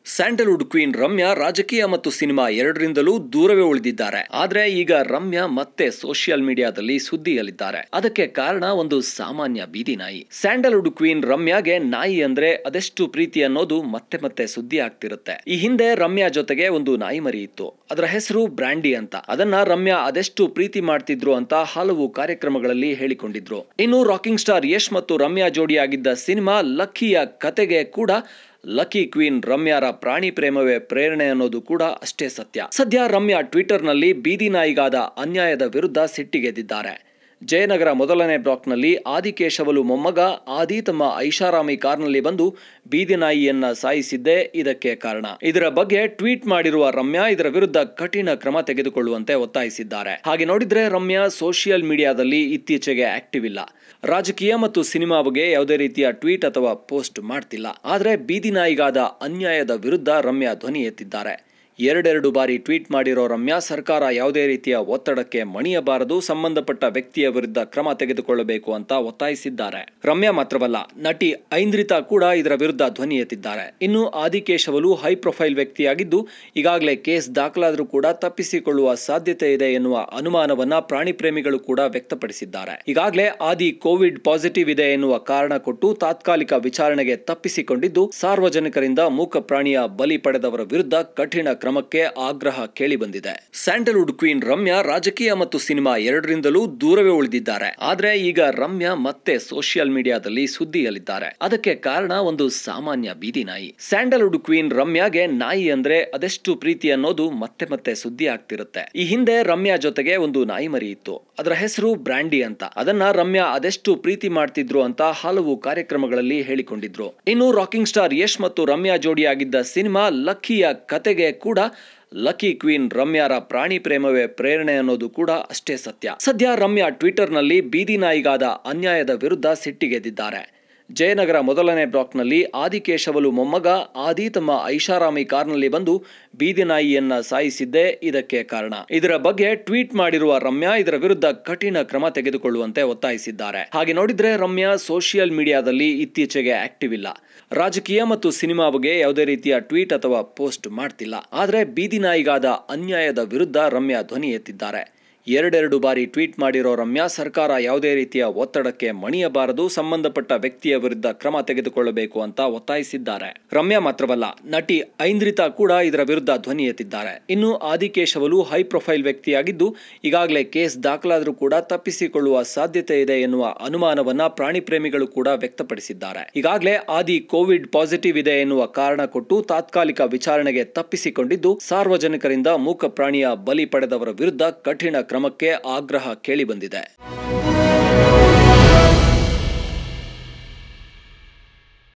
Sandalwood queen Ramya ರಾಜಕೀಯ ಮತ್ತು cinema ಎರಡರಿಂದಲೂ ದೂರವೇ ಉಳಿದಿದ್ದಾರೆ ಆದ್ರೆ ಈಗ ರಮ್ಯಾ ಮತ್ತೆ ಸೋಷಿಯಲ್ ಮೀಡಿಯಾದಲ್ಲಿ ಸುದ್ದಿಯಲ್ಲಿದ್ದಾರೆ ಅದಕ್ಕೆ ಕಾರಣ ಒಂದು ಸಾಮಾನ್ಯ ಬೀದಿ ನಾಯಿ ಸ್ಯಾಂಡಲ್ವುಡ್ ಕ್ವೀನ್ ರಮ್ಯಾಗೆ ನಾಯಿ ಅಂದ್ರೆ ಅದೆಷ್ಟು ಪ್ರೀತಿ ಅನ್ನೋದು ಮತ್ತೆ ಮತ್ತೆ ಸುದ್ದಿ ಆಗ್ತಿರುತ್ತೆ ಈ ಹಿಂದೆ ರಮ್ಯಾ ಜೊತೆಗೆ ಒಂದು ನಾಯಿ ಮರಿ ಇತ್ತು ಅದರ ಹೆಸರು ಬ್ರ್ಯಾಂಡಿ ಅಂತ ಅದನ್ನ ರಮ್ಯಾ ಅದೆಷ್ಟು ಪ್ರೀತಿ ಮಾಡ್ತಿದ್ರು ಅಂತ ಹಲವು ಕಾರ್ಯಕ್ರಮಗಳಲ್ಲಿ ಹೇಳಿಕೊಂಡಿದ್ರು ಇನ್ನು ರಾಕಿಂಗ್ ಸ್ಟಾರ್ ಯಶ್ ಮತ್ತು ರಮ್ಯಾ ಜೋಡಿಯಾಗಿದ್ದ ಸಿನಿಮಾ ಲಕ್ಕಿಯ ಕತೆಗೆ ಕೂಡ ಲಕ್ಕಿ ಕ್ವೀನ್ ರಮ್ಯಾರ ಪ್ರಾಣಿ ಪ್ರೇಮವೇ ಪ್ರೇರಣೆ ಅನ್ನೋದು ಕೂಡ ಅಷ್ಟೇ ಸತ್ಯ ಸದ್ಯ ರಮ್ಯಾ ಟ್ವಿಟರ್ನಲ್ಲಿ ಬೀದಿ ನಾಯಿಗಾದ ಅನ್ಯಾಯದ ವಿರುದ್ಧ ಸಿಟ್ಟಿಗೆದ್ದಿದ್ದಾರೆ ಜಯನಗರ ಮೊದಲನೇ ಬ್ಲಾಕ್ನಲ್ಲಿ ಆದಿಕೇಶವಲು ಮೊಮ್ಮಗ ಆದಿ ತಮ್ಮ ಐಷಾರಾಮಿ ಕಾರ್ನಲ್ಲಿ ಬಂದು ಬೀದಿ ನಾಯಿಯನ್ನ ಸಾಯಿಸಿದ್ದೇ ಇದಕ್ಕೆ ಕಾರಣ ಇದರ ಬಗ್ಗೆ ಟ್ವೀಟ್ ಮಾಡಿರುವ ರಮ್ಯಾ ಇದರ ವಿರುದ್ಧ ಕಠಿಣ ಕ್ರಮ ತೆಗೆದುಕೊಳ್ಳುವಂತೆ ಒತ್ತಾಯಿಸಿದ್ದಾರೆ ಹಾಗೆ ನೋಡಿದ್ರೆ ರಮ್ಯಾ ಸೋಷಿಯಲ್ ಮೀಡಿಯಾದಲ್ಲಿ ಇತ್ತೀಚೆಗೆ ಆಕ್ಟಿವ್ ಇಲ್ಲ ರಾಜಕೀಯ ಮತ್ತು ಸಿನಿಮಾ ಬಗ್ಗೆ ಯಾವುದೇ ರೀತಿಯ ಟ್ವೀಟ್ ಅಥವಾ ಪೋಸ್ಟ್ ಮಾಡ್ತಿಲ್ಲ ಆದ್ರೆ ಬೀದಿ ನಾಯಿಗಾದ ಅನ್ಯಾಯದ ವಿರುದ್ಧ ರಮ್ಯಾ ಧ್ವನಿ ಎತ್ತಿದ್ದಾರೆ ಎರಡೆರಡು ಬಾರಿ ಟ್ವೀಟ್ ಮಾಡಿರೋ ರಮ್ಯಾ ಸರ್ಕಾರ ಯಾವುದೇ ರೀತಿಯ ಒತ್ತಡಕ್ಕೆ ಮಣಿಯಬಾರದು ಸಂಬಂಧಪಟ್ಟ ವ್ಯಕ್ತಿಯ ವಿರುದ್ಧ ಕ್ರಮ ತೆಗೆದುಕೊಳ್ಳಬೇಕು ಅಂತ ಒತ್ತಾಯಿಸಿದ್ದಾರೆ ರಮ್ಯಾ ಮಾತ್ರವಲ್ಲ ನಟಿ ಐಂದ್ರಿತಾ ಕೂಡ ಇದರ ವಿರುದ್ಧ ಧ್ವನಿ ಎತ್ತಿದ್ದಾರೆ ಇನ್ನು ಆದಿಕೇಶವಲು ಹೈ ಪ್ರೊಫೈಲ್ ವ್ಯಕ್ತಿಯಾಗಿದ್ದು ಈಗಾಗಲೇ ಕೇಸ್ ದಾಖಲಾದರೂ ಕೂಡ ತಪ್ಪಿಸಿಕೊಳ್ಳುವ ಸಾಧ್ಯತೆ ಇದೆ ಎನ್ನುವ ಅನುಮಾನವನ್ನ ಪ್ರಾಣಿ ಪ್ರೇಮಿಗಳು ಕೂಡ ವ್ಯಕ್ತಪಡಿಸಿದ್ದಾರೆ ಈಗಾಗಲೇ ಆದಿ ಕೋವಿಡ್ ಪಾಸಿಟಿವ್ ಇದೆ ಎನ್ನುವ ಕಾರಣ ಕೊಟ್ಟು ತಾತ್ಕಾಲಿಕ ವಿಚಾರಣೆಗೆ ತಪ್ಪಿಸಿಕೊಂಡಿದ್ದು ಸಾರ್ವಜನಿಕರಿಂದ ಮೂಕ ಪ್ರಾಣಿಯ ಬಲಿ ಪಡೆದವರ ವಿರುದ್ಧ ಕಠಿಣ ಕ್ರಮಕ್ಕೆ ಆಗ್ರಹ ಕೇಳಿ ಬಂದಿದೆ ಸ್ಯಾಂಡಲ್ವುಡ್ ಕ್ವೀನ್ ರಮ್ಯಾ ರಾಜಕೀಯ ಮತ್ತು ಸಿನಿಮಾ ಎರಡರಿಂದಲೂ ದೂರವೇ ಉಳಿದಿದ್ದಾರೆ ಆದ್ರೆ ಈಗ ರಮ್ಯಾ ಮತ್ತೆ ಸೋಷಿಯಲ್ ಮೀಡಿಯಾದಲ್ಲಿ ಸುದ್ದಿಯಲ್ಲಿದ್ದಾರೆ ಅದಕ್ಕೆ ಕಾರಣ ಒಂದು ಸಾಮಾನ್ಯ ಬೀದಿ ನಾಯಿ ಸ್ಯಾಂಡಲ್ವುಡ್ ಕ್ವೀನ್ ರಮ್ಯಾಗೆ ನಾಯಿ ಅಂದ್ರೆ ಅದೆಷ್ಟು ಪ್ರೀತಿ ಅನ್ನೋದು ಮತ್ತೆ ಮತ್ತೆ ಸುದ್ದಿ ಆಗ್ತಿರುತ್ತೆ ಈ ಹಿಂದೆ ರಮ್ಯಾ ಜೊತೆಗೆ ಒಂದು ನಾಯಿ ಮರಿ ಇತ್ತು ಅದರ ಹೆಸರು ಬ್ರ್ಯಾಂಡಿ ಅಂತ ಅದನ್ನ ರಮ್ಯಾ ಅದೆಷ್ಟು ಪ್ರೀತಿ ಮಾಡ್ತಿದ್ರು ಅಂತ ಹಲವು ಕಾರ್ಯಕ್ರಮಗಳಲ್ಲಿ ಹೇಳಿಕೊಂಡಿದ್ರು ಇನ್ನು ರಾಕಿಂಗ್ ಸ್ಟಾರ್ ಯಶ್ ಮತ್ತು ರಮ್ಯಾ ಜೋಡಿಯಾಗಿದ್ದ ಸಿನಿಮಾ ಲಕ್ಕಿಯ ಕತೆಗೆ ಕೂಡ ಲಕ್ಕಿ ಕ್ವೀನ್ ರಮ್ಯಾರ ಪ್ರಾಣಿ ಪ್ರೇಮವೇ ಪ್ರೇರಣೆ ಅನ್ನೋದು ಕೂಡ ಅಷ್ಟೇ ಸತ್ಯ ಸದ್ಯ ರಮ್ಯಾ ಟ್ವಿಟರ್ನಲ್ಲಿ ಬೀದಿ ನಾಯಿಗಾದ ಅನ್ಯಾಯದ ವಿರುದ್ಧ ಸಿಟ್ಟಿಗೆದ್ದಿದ್ದಾರೆ ಜಯನಗರ ಮೊದಲನೇ ಬ್ಲಾಕ್ನಲ್ಲಿ ಆದಿಕೇಶವಲು ಮೊಮ್ಮಗ ಆದಿ ತಮ್ಮ ಐಷಾರಾಮಿ ಕಾರ್ನಲ್ಲಿ ಬಂದು ಬೀದಿ ನಾಯಿಯನ್ನ ಸಾಯಿಸಿದ್ದೇ ಇದಕ್ಕೆ ಕಾರಣ ಇದರ ಬಗ್ಗೆ ಟ್ವೀಟ್ ಮಾಡಿರುವ ರಮ್ಯಾ ಇದರ ವಿರುದ್ಧ ಕಠಿಣ ಕ್ರಮ ತೆಗೆದುಕೊಳ್ಳುವಂತೆ ಒತ್ತಾಯಿಸಿದ್ದಾರೆ ಹಾಗೆ ನೋಡಿದ್ರೆ ರಮ್ಯಾ ಸೋಷಿಯಲ್ ಮೀಡಿಯಾದಲ್ಲಿ ಇತ್ತೀಚೆಗೆ ಆಕ್ಟಿವ್ ಇಲ್ಲ ರಾಜಕೀಯ ಮತ್ತು ಸಿನಿಮಾ ಬಗ್ಗೆ ಯಾವುದೇ ರೀತಿಯ ಟ್ವೀಟ್ ಅಥವಾ ಪೋಸ್ಟ್ ಮಾಡ್ತಿಲ್ಲ ಆದ್ರೆ ಬೀದಿ ನಾಯಿಗಾದ ಅನ್ಯಾಯದ ವಿರುದ್ಧ ರಮ್ಯಾ ಧ್ವನಿ ಎತ್ತಿದ್ದಾರೆ ಎರಡೆರಡು ಬಾರಿ ಟ್ವೀಟ್ ಮಾಡಿರೋ ರಮ್ಯಾ ಸರ್ಕಾರ ಯಾವುದೇ ರೀತಿಯ ಒತ್ತಡಕ್ಕೆ ಮಣಿಯಬಾರದು ಸಂಬಂಧಪಟ್ಟ ವ್ಯಕ್ತಿಯ ವಿರುದ್ಧ ಕ್ರಮ ತೆಗೆದುಕೊಳ್ಳಬೇಕು ಅಂತ ಒತ್ತಾಯಿಸಿದ್ದಾರೆ ರಮ್ಯಾ ಮಾತ್ರವಲ್ಲ ನಟಿ ಐಂದ್ರಿತಾ ಕೂಡ ಇದರ ವಿರುದ್ಧ ಧ್ವನಿ ಎತ್ತಿದ್ದಾರೆ ಇನ್ನು ಆದಿಕೇಶವಲು ಹೈ ಪ್ರೊಫೈಲ್ ವ್ಯಕ್ತಿಯಾಗಿದ್ದು ಈಗಾಗಲೇ ಕೇಸ್ ದಾಖಲಾದರೂ ಕೂಡ ತಪ್ಪಿಸಿಕೊಳ್ಳುವ ಸಾಧ್ಯತೆ ಇದೆ ಎನ್ನುವ ಅನುಮಾನವನ್ನ ಪ್ರಾಣಿ ಪ್ರೇಮಿಗಳು ಕೂಡ ವ್ಯಕ್ತಪಡಿಸಿದ್ದಾರೆ ಈಗಾಗಲೇ ಆದಿ ಕೋವಿಡ್ ಪಾಸಿಟಿವ್ ಇದೆ ಎನ್ನುವ ಕಾರಣ ಕೊಟ್ಟು ತಾತ್ಕಾಲಿಕ ವಿಚಾರಣೆಗೆ ತಪ್ಪಿಸಿಕೊಂಡಿದ್ದು ಸಾರ್ವಜನಿಕರಿಂದ ಮೂಕ ಪ್ರಾಣಿಯ ಬಲಿ ಪಡೆದವರ ವಿರುದ್ಧ ಕಠಿಣ ಕ್ರಮಕ್ಕೆ ಆಗ್ರಹ ಕೇಳಿ ಬಂದಿದೆ